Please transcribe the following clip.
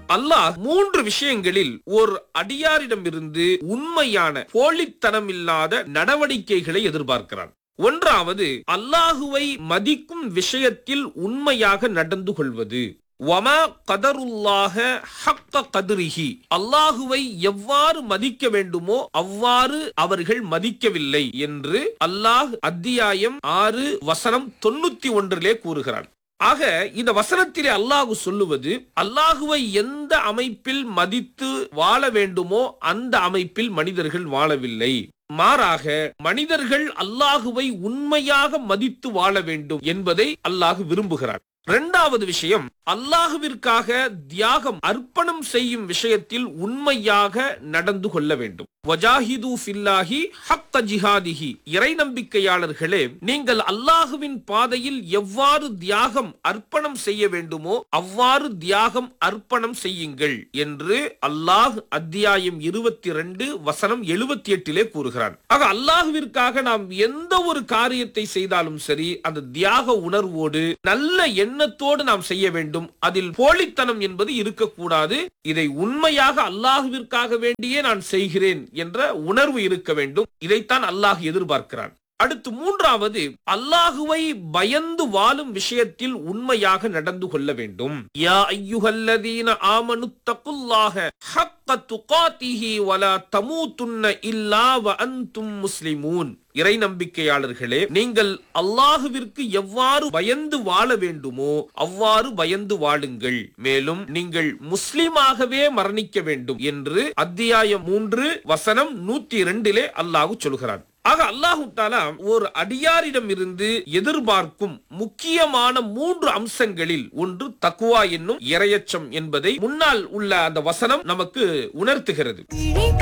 அல்லாஹ் மூன்று விஷயங்களில் ஒரு அடியாரிடமிருந்து உண்மையான போலித்தனமில்லாத நடவடிக்கைகளை எதிர்பார்க்கிறான் ஒன்றாவது அல்லாஹுவை மதிக்கும் விஷயத்தில் உண்மையாக நடந்து கொள்வது வமா கதருல்லாக ஹக்க கதிரிஹி அல்லாஹுவை எவ்வாறு மதிக்க வேண்டுமோ அவ்வாறு அவர்கள் மதிக்கவில்லை என்று அல்லாஹ் அத்தியாயம் ஆறு வசனம் தொண்ணூத்தி ஒன்றிலே கூறுகிறான் ஆக இந்த வசனத்திலே அல்லாஹு சொல்லுவது அல்லாஹுவை எந்த அமைப்பில் மதித்து வாழ வேண்டுமோ அந்த அமைப்பில் மனிதர்கள் வாழவில்லை மாறாக மனிதர்கள் அல்லாஹுவை உண்மையாக மதித்து வாழ வேண்டும் என்பதை அல்லாஹு விரும்புகிறார் இரண்டாவது விஷயம் அல்லாஹுவிற்காக தியாகம் அர்ப்பணம் செய்யும் விஷயத்தில் உண்மையாக நடந்து கொள்ள வேண்டும் வஜாஹிது ஃபில்லாஹி ஹக்க ஜிஹாதிஹி இறை நம்பிக்கையாளர்களே நீங்கள் அல்லாஹுவின் பாதையில் எவ்வாறு தியாகம் அர்ப்பணம் செய்ய வேண்டுமோ அவ்வாறு தியாகம் அர்ப்பணம் செய்யுங்கள் என்று அல்லாஹ் அத்தியாயம் இருபத்தி ரெண்டு வசனம் எழுபத்தி எட்டிலே கூறுகிறான் ஆக அல்லாஹுவிற்காக நாம் எந்த ஒரு காரியத்தை செய்தாலும் சரி அந்த தியாக உணர்வோடு நல்ல எண்ணத்தோடு நாம் செய்ய வேண்டும் அதில் போலித்தனம் என்பது இருக்கக்கூடாது இதை உண்மையாக அல்லாஹுவிற்காக வேண்டியே நான் செய்கிறேன் என்ற உணர்வு இருக்க வேண்டும் இதைத்தான் அல்லாஹ் எதிர்பார்க்கிறான் அடுத்து மூன்றாவது அல்லாஹுவை பயந்து வாழும் விஷயத்தில் உண்மையாக நடந்து கொள்ள வேண்டும் யா ஐயுஹல்லதீன ஆமனு தகுல்லாஹ ஹக்க துகாத்திஹி வலா தமூதுன்ன இல்லா வ அன்தும் முஸ்லிமூன் இறை நம்பிக்கையாளர்களே நீங்கள் அல்லாஹுவிற்கு எவ்வாறு பயந்து வாழ வேண்டுமோ அவ்வாறு பயந்து வாழுங்கள் மேலும் நீங்கள் முஸ்லிமாகவே மரணிக்க வேண்டும் என்று அத்தியாயம் மூன்று வசனம் நூத்தி இரண்டிலே அல்லாஹு சொல்கிறான் ஆக அல்லாஹு தாலா ஒரு அடியாரிடம் இருந்து எதிர்பார்க்கும் முக்கியமான மூன்று அம்சங்களில் ஒன்று தக்குவா என்னும் இரையச்சம் என்பதை முன்னால் உள்ள அந்த வசனம் நமக்கு உணர்த்துகிறது